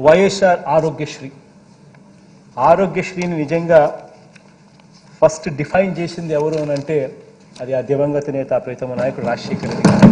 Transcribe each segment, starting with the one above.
వైఎస్ఆర్ ఆరోగ్యశ్రీ ఆరోగ్యశ్రీని నిజంగా first define చేసింది ఎవరు అని అంటే అది ఆ దివంగత నేత ప్రీతమ నాయకుడు రాజశేఖర రెడ్డి గారు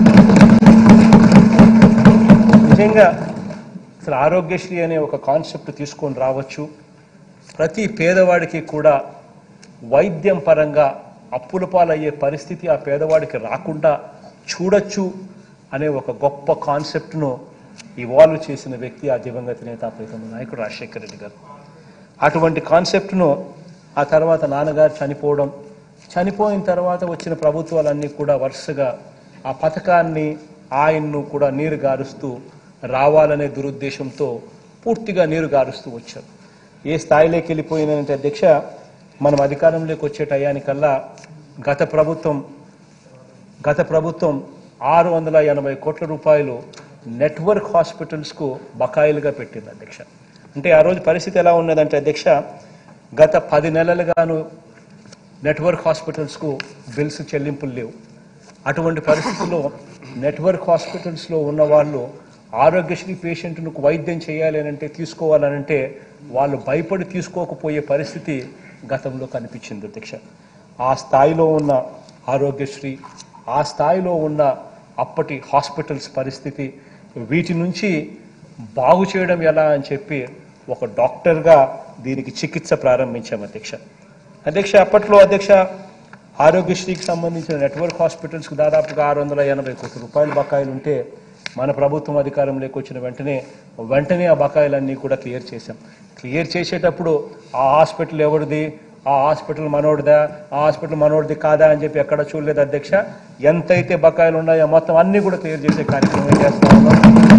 నిజంగా అసలు ఆరోగ్యశ్రీ అనే ఒక కాన్సెప్ట్ తీసుకొని రావచ్చు ప్రతి పేదవాడికి కూడా వైద్యం పరంగా అప్పుల పాలయ్యే పరిస్థితి ఆ పేదవాడికి రాకుండా చూడొచ్చు అనే ఒక గొప్ప కాన్సెప్ట్ను ఇవాల్వ్ చేసిన వ్యక్తి ఆ దివంగత నేత ప్రీతమ నాయకుడు రాజశేఖర రెడ్డి గారు అటువంటి కాన్సెప్ట్ను ఆ తర్వాత నాన్నగారు చనిపోవడం చనిపోయిన తర్వాత వచ్చిన ప్రభుత్వాలన్నీ కూడా వరుసగా ఆ పథకాన్ని ఆయన్ను కూడా నీరు గారుస్తూ రావాలనే దురుద్దేశంతో పూర్తిగా నీరు గారుస్తూ వచ్చారు ఏ స్థాయిలోకి వెళ్ళిపోయిందంటే అధ్యక్ష మనం అధికారంలోకి వచ్చే టయానికల్లా గత ప్రభుత్వం గత ప్రభుత్వం ఆరు వందల ఎనభై కోట్ల రూపాయలు నెట్వర్క్ హాస్పిటల్స్కు బకాయిలుగా పెట్టింది అధ్యక్ష అంటే ఆ రోజు పరిస్థితి ఎలా ఉన్నదంటే అధ్యక్ష గత పది నెలలుగాను నెట్వర్క్ హాస్పిటల్స్కు బిల్స్ చెల్లింపులు లేవు అటువంటి పరిస్థితుల్లో నెట్వర్క్ హాస్పిటల్స్లో ఉన్న వాళ్ళు ఆరోగ్యశ్రీ పేషెంట్ను వైద్యం చేయాలి అని అంటే తీసుకోవాలనంటే వాళ్ళు భయపడి తీసుకోకపోయే పరిస్థితి గతంలో కనిపించింది అధ్యక్ష ఆ స్థాయిలో ఉన్న ఆరోగ్యశ్రీ ఆ స్థాయిలో ఉన్న అప్పటి హాస్పిటల్స్ పరిస్థితి వీటి నుంచి బాగు చేయడం ఎలా అని చెప్పి ఒక డాక్టర్గా దీనికి చికిత్స ప్రారంభించాం అధ్యక్ష అధ్యక్ష అప్పట్లో అధ్యక్ష ఆరోగ్యశ్రీకి సంబంధించిన నెట్వర్క్ హాస్పిటల్స్కి దాదాపుగా ఆరు వందల ఎనభై కోట్ల రూపాయల బకాయిలు ఉంటే మన ప్రభుత్వం అధికారంలోకి వచ్చిన వెంటనే వెంటనే ఆ బకాయిలన్నీ కూడా క్లియర్ చేశాం క్లియర్ చేసేటప్పుడు ఆ హాస్పిటల్ ఎవరిది ఆ హాస్పిటల్ మనోడిదా ఆ హాస్పిటల్ మనోడిది కాదా అని చెప్పి ఎక్కడ చూడలేదు అధ్యక్ష ఎంతైతే బకాయిలు ఉన్నాయో మొత్తం అన్ని కూడా క్లియర్ చేసే కార్యక్రమం చేస్తా ఉన్నాం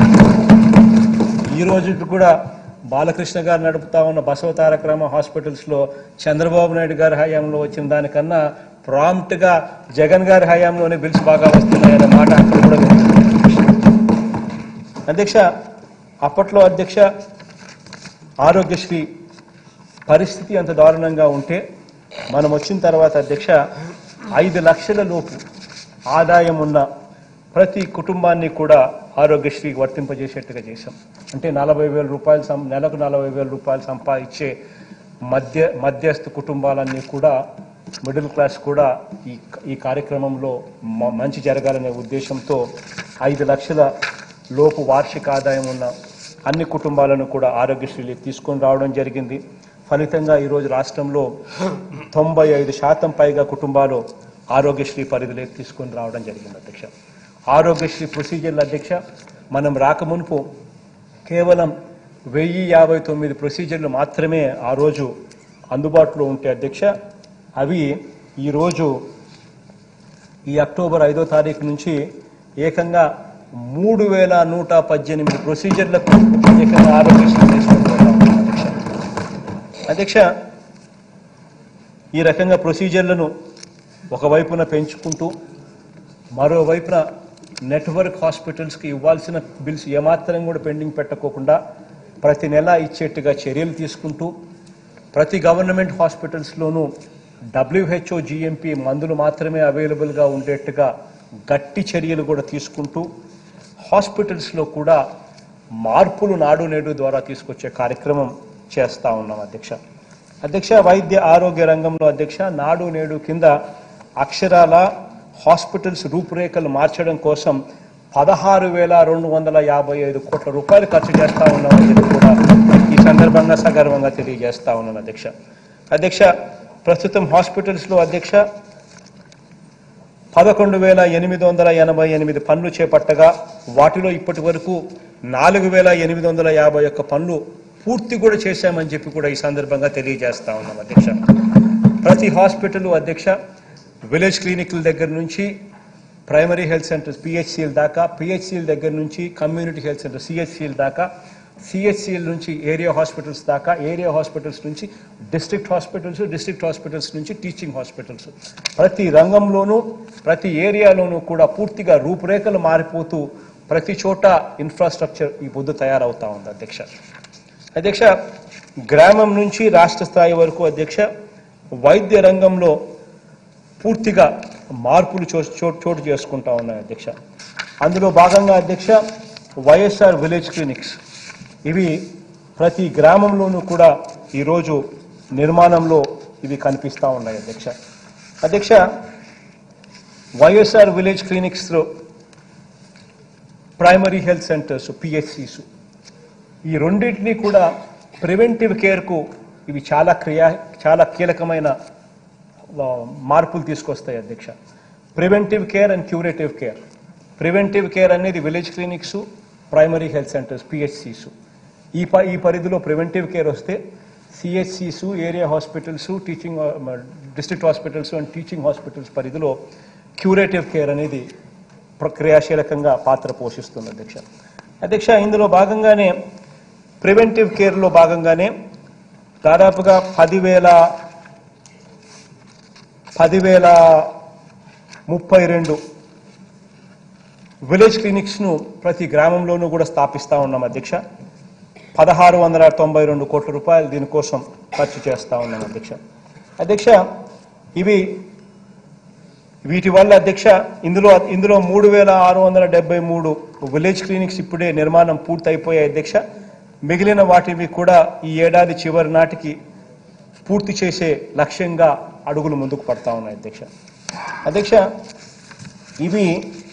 ఈ రోజు కూడా బాలకృష్ణ గారు నడుపుతా ఉన్న బసవ తారక రామ హాస్పిటల్స్ లో చంద్రబాబు నాయుడు గారి హయాంలో వచ్చిన దానికన్నా ప్రాంప్ట్ గా జగన్ గారి హయాంలోనే బిల్స్ బాగా వస్తున్నాయనే మాట అక్కడ కూడా వినిపిస్తుంది. అధ్యక్ష అప్పట్లో అధ్యక్ష ఆరోగ్యశ్రీ పరిస్థితి అంత దారుణంగా ఉంటే మనం వచ్చిన తర్వాత అధ్యక్ష ఐదు లక్షల లోపు ఆదాయం ఉన్న ప్రతి కుటుంబాన్ని కూడా ఆరోగ్యశ్రీకి వర్తింపజేసేట్టుగా చేశాం అంటే నలభై వేల రూపాయలు సం- నెలకు నలభై వేల రూపాయలు సంపాదించే మధ్య మధ్యస్థ కుటుంబాలన్నీ కూడా మిడిల్ క్లాస్ కూడా ఈ ఈ కార్యక్రమంలో మ- మంచి జరగాలనే ఉద్దేశంతో ఐదు లక్షల లోపు వార్షిక ఆదాయం ఉన్న అన్ని కుటుంబాలను కూడా ఆరోగ్యశ్రీకి తీసుకొని రావడం జరిగింది ఫలితంగా ఈరోజు రాష్ట్రంలో తొంభై ఐదు శాతం పైగా కుటుంబాలు ఆరోగ్యశ్రీ పరిధిలోకి తీసుకొని రావడం జరిగింది అధ్యక్ష ఆరోగ్యశ్రీ ప్రొసీజర్ల అధ్యక్ష మనం రాకమునుపు కేవలం వెయ్యి యాభై తొమ్మిది ప్రొసీజర్లు మాత్రమే ఆ రోజు అందుబాటులో ఉంటే అధ్యక్ష అవి ఈరోజు ఈ అక్టోబర్ ఐదో తారీఖు నుంచి ఏకంగా మూడు వేల నూట పద్దెనిమిది ప్రొసీజర్లకు ఏకంగా ఆరోగ్యశ్రీ తీసుకొని పోతాం అధ్యక్ష అధ్యక్ష ఈ రకంగా ప్రొసీజర్లను ఒకవైపున పెంచుకుంటూ మరోవైపున నెట్వర్క్ హాస్పిటల్స్కి ఇవ్వాల్సిన బిల్స్ ఏమాత్రం కూడా పెండింగ్ పెట్టకోకుండా ప్రతి నెల ఇచ్చేట్టుగా చర్యలు తీసుకుంటూ ప్రతి గవర్నమెంట్ హాస్పిటల్స్లోనూ డబ్ల్యూహెచ్ఓ జిఎంపి మందులు మాత్రమే అవైలబుల్గా ఉండేట్టుగా గట్టి చర్యలు కూడా తీసుకుంటూ హాస్పిటల్స్లో కూడా మార్పులు నాడు నేడు ద్వారా తీసుకొచ్చే కార్యక్రమం చేస్తా ఉన్నాం అధ్యక్ష అధ్యక్ష వైద్య ఆరోగ్య రంగంలో అధ్యక్ష నాడు నేడు కింద అక్షరాల హాస్పిటల్స్ రూపురేఖలు మార్చడం కోసం పదహారు వేల రెండు వందల యాభై ఐదు కోట్ల రూపాయలు ఖర్చు చేస్తా ఉన్నామని చెప్పి కూడా ఈ సందర్భంగా సగర్వంగా తెలియజేస్తా ఉన్నాను అధ్యక్ష అధ్యక్ష ప్రస్తుతం హాస్పిటల్స్లో అధ్యక్ష పదకొండు వేల ఎనిమిది వందల ఎనభై ఎనిమిది పనులు చేపట్టగా వాటిలో ఇప్పటి వరకు నాలుగు వేల ఎనిమిది వందల యాభై ఒక్క పనులు పూర్తి కూడా చేశామని చెప్పి కూడా ఈ సందర్భంగా తెలియజేస్తా ఉన్నాం అధ్యక్ష ప్రతి హాస్పిటల్ అధ్యక్ష విలేజ్ క్లినిక్ల దగ్గర నుంచి ప్రైమరీ హెల్త్ సెంటర్స్ పిహెచ్సిఎల్ దాకా పిహెచ్సిఎల్ దగ్గర నుంచి కమ్యూనిటీ హెల్త్ సెంటర్ సిహెచ్సిఎల్ దాకా సిహెచ్సిఎల్ నుంచి ఏరియా హాస్పిటల్స్ దాకా ఏరియా హాస్పిటల్స్ నుంచి డిస్ట్రిక్ట్ హాస్పిటల్స్ డిస్ట్రిక్ట్ హాస్పిటల్స్ నుంచి టీచింగ్ హాస్పిటల్స్ ప్రతి రంగంలోనూ ప్రతి ఏరియాలోనూ కూడా పూర్తిగా రూపురేఖలు మారిపోతూ ప్రతి చోట ఇన్ఫ్రాస్ట్రక్చర్ ఈ పొద్దు తయారవుతా ఉంది అధ్యక్ష అధ్యక్ష గ్రామం నుంచి రాష్ట్ర స్థాయి వరకు అధ్యక్ష వైద్య రంగంలో పూర్తిగా మార్పులు చో చోటు చోటు చేసుకుంటా ఉన్నాయి అధ్యక్ష అందులో భాగంగా అధ్యక్ష వైఎస్ఆర్ విలేజ్ క్లినిక్స్ ఇవి ప్రతి గ్రామంలోనూ కూడా ఈరోజు నిర్మాణంలో ఇవి కనిపిస్తూ ఉన్నాయి అధ్యక్ష అధ్యక్ష వైఎస్ఆర్ విలేజ్ క్లినిక్స్లో ప్రైమరీ హెల్త్ సెంటర్స్ పిహెచ్సిస్ ఈ రెండింటినీ కూడా ప్రివెంటివ్ కేర్కు ఇవి చాలా క్రియా చాలా కీలకమైన ఆ, మార్పులు తీసుకొస్తాయి అధ్యక్ష preventive care and curative care preventive care అనేది village clinics primary health centres PHCs ఈ ప ఈ పరిధిలో ప్రివెంటివ్ కేర్ వస్తే సిహెచ్సిస్ area hospitals teaching district hospitals and teaching hospitals పరిధిలో క్యూరేటివ్ కేర్ అనేది ప్ర- క్రియాశీలకంగా పాత్ర పోషిస్తుంది అధ్యక్ష అధ్యక్ష ఇందులో భాగంగానే ప్రివెంటివ్ కేర్లో భాగంగానే దాదాపుగా పదివేల పదివేల ముప్పై రెండు విలేజ్ క్లినిక్స్ను ప్రతి గ్రామంలోనూ కూడా స్థాపిస్తా ఉన్నాం అధ్యక్ష పదహారు వందల తొంభై రెండు కోట్ల రూపాయలు దీనికోసం ఖర్చు చేస్తా ఉన్నాం అధ్యక్ష అధ్యక్ష ఇవి వీటి వల్ల అధ్యక్ష ఇందులో ఇందులో మూడు వేల ఆరు వందల డెబ్బై మూడు విలేజ్ క్లినిక్స్ ఇప్పుడే నిర్మాణం పూర్తయిపోయాయి అధ్యక్ష మిగిలిన వాటివి కూడా ఈ ఏడాది చివరి నాటికి పూర్తి చేసే లక్ష్యంగా అడుగులు ముందుకు పడతా ఉన్నాయి అధ్యక్ష అధ్యక్ష ఇవి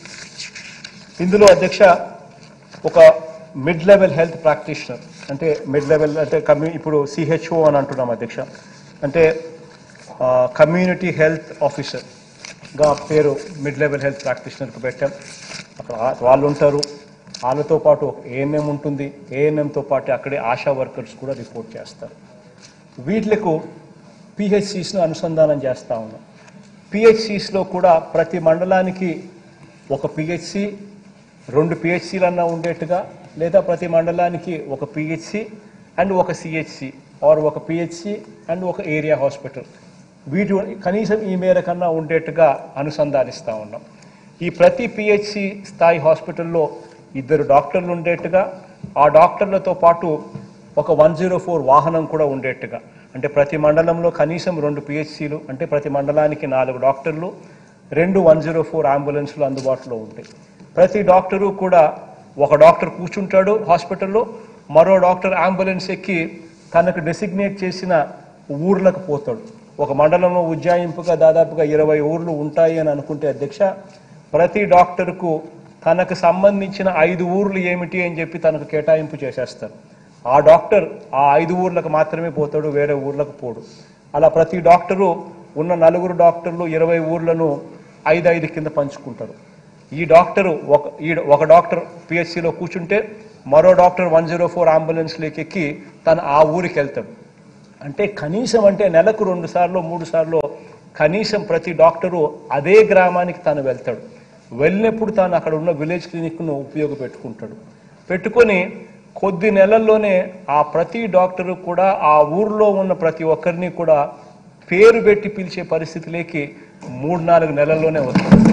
ఇందులో అధ్యక్ష ఒక మిడ్ లెవెల్ హెల్త్ ప్రాక్టీషనర్ అంటే మిడ్ లెవెల్ అంటే కమ్యూ ఇప్పుడు సిహెచ్ఓ అని అంటున్నాం అధ్యక్ష అంటే కమ్యూనిటీ హెల్త్ ఆఫీసర్ గా పేరు మిడ్ లెవెల్ హెల్త్ ప్రాక్టీషనర్కి పెట్టాం అక్కడ ఆ- వాళ్ళు ఉంటారు వాళ్ళతో పాటు ఏఎన్ఎం ఉంటుంది ఏఎన్ఎంతో పాటు అక్కడే ఆశా వర్కర్స్ కూడా రిపోర్ట్ చేస్తారు వీటిలకు పిహెచ్సిస్ను అనుసంధానం చేస్తా ఉన్నాం పిహెచ్సిస్లో కూడా ప్రతి మండలానికి ఒక పిహెచ్సి రెండు పిహెచ్సిలన్నా ఉండేట్టుగా లేదా ప్రతి మండలానికి ఒక పిహెచ్సి అండ్ ఒక సిహెచ్సి ఆర్ ఒక పిహెచ్సి అండ్ ఒక ఏరియా హాస్పిటల్ వీటి కనీసం ఈ మేర కన్నా ఉండేట్టుగా అనుసంధానిస్తూ ఉన్నాం ఈ ప్రతి పిహెచ్సి స్థాయి హాస్పిటల్లో ఇద్దరు డాక్టర్లు ఉండేట్టుగా ఆ డాక్టర్లతో పాటు ఒక వన్ జీరో ఫోర్ వాహనం కూడా ఉండేట్టుగా అంటే ప్రతి మండలంలో కనీసం రెండు పిహెచ్సిలు అంటే ప్రతి మండలానికి నాలుగు డాక్టర్లు రెండు వన్ జీరో ఫోర్ అంబులెన్స్లు అందుబాటులో ఉంటాయి ప్రతి డాక్టరు కూడా ఒక డాక్టర్ కూర్చుంటాడు హాస్పిటల్లో మరో డాక్టర్ అంబులెన్స్ ఎక్కి తనకు డెసిగ్నేట్ చేసిన ఊర్లకు పోతాడు ఒక మండలంలో ఉజ్జాయింపుగా దాదాపుగా ఇరవై ఊర్లు ఉంటాయి అని అనుకుంటే అధ్యక్ష ప్రతి డాక్టర్కు తనకు సంబంధించిన ఐదు ఊర్లు ఏమిటి అని చెప్పి తనకు కేటాయింపు చేసేస్తారు ఆ డాక్టర్ ఆ ఐదు ఊర్లకు మాత్రమే పోతాడు వేరే ఊర్లకు పోడు అలా ప్రతి డాక్టరు ఉన్న నలుగురు డాక్టర్లు ఇరవై ఊర్లను ఐదు ఐదు కింద పంచుకుంటారు ఈ డాక్టరు ఒక ఈ ఒక డాక్టర్ పిహెచ్సిలో కూర్చుంటే మరో డాక్టర్ వన్ జీరో ఫోర్ అంబులెన్స్లోకి ఎక్కి తను ఆ ఊరికి వెళ్తాడు అంటే కనీసం అంటే నెలకు రెండు సార్లు మూడు సార్లు కనీసం ప్రతి డాక్టరు అదే గ్రామానికి తాను వెళ్తాడు వెళ్ళినప్పుడు తాను అక్కడ ఉన్న విలేజ్ క్లినిక్ను ఉపయోగపెట్టుకుంటాడు పెట్టుకొని కొద్ది నెలల్లోనే ఆ ప్రతి డాక్టరు కూడా ఆ ఊర్లో ఉన్న ప్రతి ఒక్కరిని కూడా పేరు పెట్టి పిలిచే పరిస్థితిలోకి మూడు నాలుగు నెలల్లోనే వస్తుంది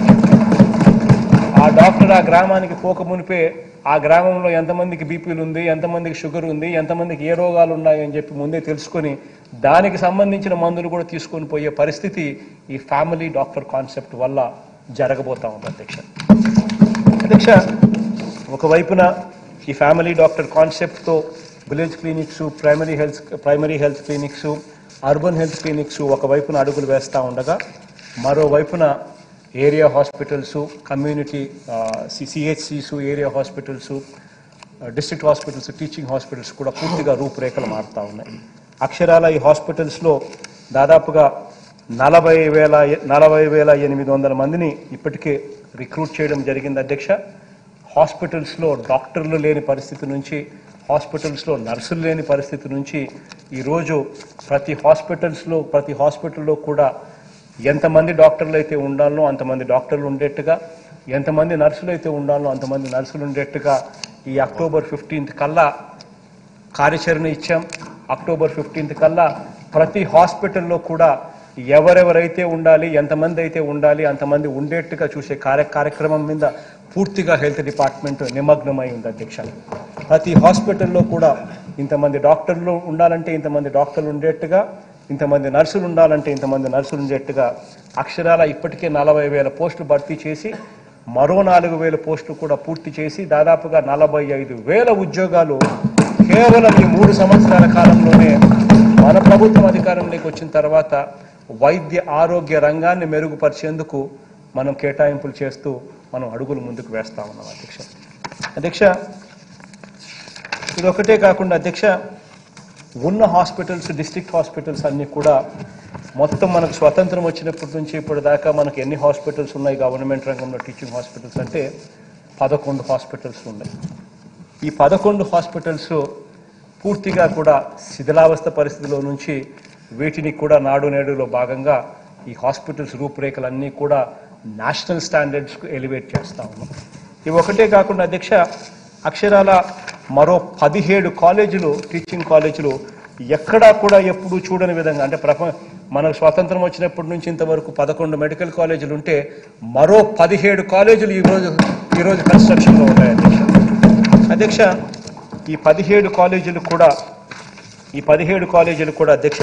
ఆ డాక్టర్ ఆ గ్రామానికి పోక మునిపే ఆ గ్రామంలో ఎంతమందికి బీపీలు ఉంది ఎంతమందికి షుగర్ ఉంది ఎంతమందికి ఏ రోగాలు ఉన్నాయి అని చెప్పి ముందే తెలుసుకొని దానికి సంబంధించిన మందులు కూడా తీసుకొని పోయే పరిస్థితి ఈ ఫ్యామిలీ డాక్టర్ కాన్సెప్ట్ వల్ల జరగబోతా ఉంది అధ్యక్ష అధ్యక్ష ఒకవైపున ఈ ఫ్యామిలీ డాక్టర్ కాన్సెప్ట్తో village clinics primary health primary health clinics urban health clinics ఒకవైపున అడుగులు వేస్తూ ఉండగా మరోవైపున ఏరియా హాస్పిటల్స్ కమ్యూనిటీ సిహెచ్సిస్ area hospitals district hospitals teaching hospitals కూడా పూర్తిగా రూపురేఖలు మారుతూ ఉన్నాయి అక్షరాల ఈ హాస్పిటల్స్లో దాదాపుగా నలభై వేల నలభై వేల ఎనిమిది వందల మందిని ఇప్పటికే రిక్రూట్ చేయడం జరిగింది అధ్యక్ష హాస్పిటల్స్లో డాక్టర్లు లేని పరిస్థితి నుంచి హాస్పిటల్స్లో నర్సులు లేని పరిస్థితి నుంచి ఈరోజు ప్రతి హాస్పిటల్స్లో ప్రతి హాస్పిటల్లో కూడా ఎంతమంది డాక్టర్లు అయితే ఉండాలో అంతమంది డాక్టర్లు ఉండేట్టుగా ఎంతమంది నర్సులు అయితే ఉండాలో అంతమంది నర్సులు ఉండేట్టుగా ఈ అక్టోబర్ ఫిఫ్టీన్త్ కల్లా కార్యాచరణ ఇచ్చాం అక్టోబర్ ఫిఫ్టీన్త్ కల్లా ప్రతి హాస్పిటల్లో కూడా ఎవరెవరైతే ఉండాలి ఎంతమంది అయితే ఉండాలి అంతమంది ఉండేట్టుగా చూసే కార్య కార్యక్రమం మీద పూర్తిగా హెల్త్ డిపార్ట్మెంట్ నిమగ్నమై ఉంది అధ్యక్ష ప్రతి హాస్పిటల్లో కూడా ఇంతమంది డాక్టర్లు ఉండాలంటే ఇంతమంది డాక్టర్లు ఉండేట్టుగా ఇంతమంది నర్సులు ఉండాలంటే ఇంతమంది నర్సులు ఉండేట్టుగా అక్షరాల ఇప్పటికే నలభై వేల పోస్టులు భర్తీ చేసి మరో నాలుగు వేల పోస్టులు కూడా పూర్తి చేసి దాదాపుగా నలభై ఐదు వేల ఉద్యోగాలు కేవలం ఈ మూడు సంవత్సరాల కాలంలోనే మన ప్రభుత్వం అధికారంలోకి వచ్చిన తర్వాత వైద్య ఆరోగ్య రంగాన్ని మెరుగుపరిచేందుకు మనం కేటాయింపులు చేస్తూ మనం అడుగులు ముందుకు వేస్తా ఉన్నాం అధ్యక్ష అధ్యక్ష ఇది ఒకటే కాకుండా అధ్యక్ష ఉన్న హాస్పిటల్స్ డిస్ట్రిక్ట్ హాస్పిటల్స్ అన్నీ కూడా మొత్తం మనకు స్వతంత్రం వచ్చినప్పటి నుంచి ఇప్పుడు దాకా మనకు ఎన్ని హాస్పిటల్స్ ఉన్నాయి గవర్నమెంట్ రంగంలో టీచింగ్ హాస్పిటల్స్ అంటే పదకొండు హాస్పిటల్స్ ఉన్నాయి ఈ పదకొండు హాస్పిటల్స్ పూర్తిగా కూడా శిథిలావస్థ పరిస్థితిలో నుంచి వీటిని కూడా నాడు నేడులో భాగంగా ఈ హాస్పిటల్స్ రూపురేఖలన్నీ కూడా నేషనల్ స్టాండర్డ్స్కు ఎలివేట్ చేస్తా ఉన్నాం ఇవి ఒకటే కాకుండా అధ్యక్ష అక్షరాల మరో పదిహేడు కాలేజీలు టీచింగ్ కాలేజీలు ఎక్కడా కూడా ఎప్పుడూ చూడని విధంగా అంటే ప్రపంచ మనకు స్వాతంత్రం వచ్చినప్పటి నుంచి ఇంతవరకు పదకొండు మెడికల్ కాలేజీలు ఉంటే మరో పదిహేడు కాలేజీలు ఈరోజు ఈరోజు కన్స్ట్రక్షన్లో ఉన్నాయి అధ్యక్ష అధ్యక్ష ఈ పదిహేడు కాలేజీలు కూడా ఈ పదిహేడు కాలేజీలు కూడా అధ్యక్ష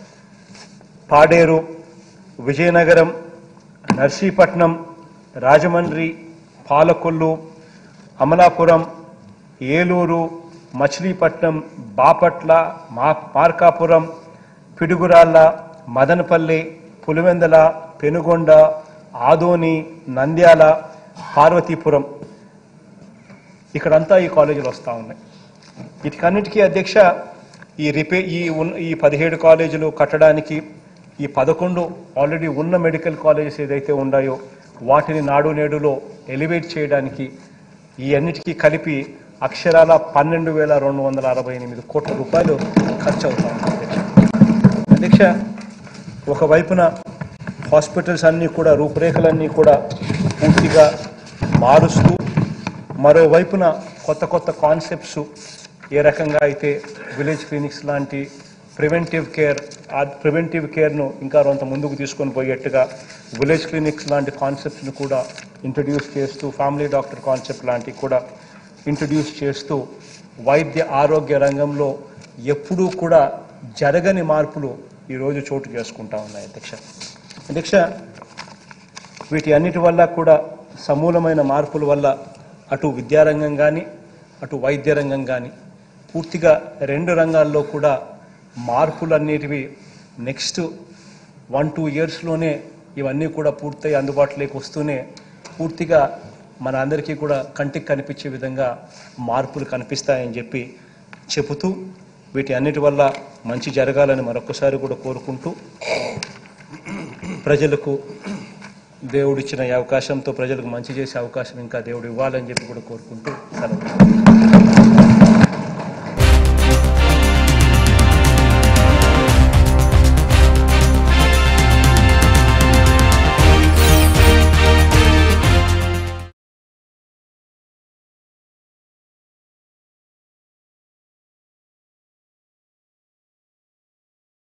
పాడేరు విజయనగరం నర్సీపట్నం రాజమండ్రి పాలకొల్లు అమలాపురం ఏలూరు మచిలీపట్నం బాపట్ల మా మార్కాపురం పిడుగురాళ్ళ మదనపల్లి పులివెందల పెనుగొండ ఆదోని నంద్యాల పార్వతీపురం ఇక్కడంతా ఈ కాలేజీలు వస్తూ ఉన్నాయి వీటికన్నిటికీ అధ్యక్ష ఈ రిపే ఈ ఉన్న ఈ పదిహేడు కాలేజీలు కట్టడానికి ఈ పదకొండు ఆల్రెడీ ఉన్న మెడికల్ కాలేజెస్ ఏదైతే ఉన్నాయో వాటిని నాడు నేడులో ఎలివేట్ చేయడానికి ఈ అన్నిటికీ కలిపి అక్షరాల పన్నెండు వేల రెండు వందల అరవై ఎనిమిది కోట్ల రూపాయలు ఖర్చు అవుతా ఉంది అధ్యక్ష అధ్యక్ష ఒకవైపున హాస్పిటల్స్ అన్నీ కూడా రూపురేఖలన్నీ కూడా పూర్తిగా మారుస్తూ మరోవైపున కొత్త కొత్త కాన్సెప్ట్స్ ఏ రకంగా అయితే విలేజ్ క్లినిక్స్ లాంటి ప్రివెంటివ్ కేర్ ఆ ప్రివెంటివ్ కేర్ను ఇంకా కొంత ముందుకు తీసుకొని పోయేట్టుగా విలేజ్ క్లినిక్స్ లాంటి కాన్సెప్ట్స్ను కూడా ఇంట్రడ్యూస్ చేస్తూ ఫ్యామిలీ డాక్టర్ కాన్సెప్ట్ లాంటివి కూడా ఇంట్రడ్యూస్ చేస్తూ వైద్య ఆరోగ్య రంగంలో ఎప్పుడూ కూడా జరగని మార్పులు ఈరోజు చోటు చేసుకుంటా ఉన్నాయి అధ్యక్ష అధ్యక్ష వీటి అన్నిటి వల్ల కూడా సమూలమైన మార్పుల వల్ల అటు విద్యారంగం కానీ అటు వైద్య రంగం కానీ పూర్తిగా రెండు రంగాల్లో కూడా మార్పులన్నిటివి నెక్స్ట్ వన్ టూ ఇయర్స్లోనే ఇవన్నీ కూడా పూర్తయి అందుబాటులోకి వస్తూనే పూర్తిగా మన అందరికీ కూడా కంటికి కనిపించే విధంగా మార్పులు కనిపిస్తాయని చెప్పి చెబుతూ వీటి అన్నిటి వల్ల మంచి జరగాలని మరొకసారి కూడా కోరుకుంటూ ప్రజలకు దేవుడిచ్చిన ఈ అవకాశంతో ప్రజలకు మంచి చేసే అవకాశం ఇంకా దేవుడు ఇవ్వాలని చెప్పి కూడా కోరుకుంటూ సెలవు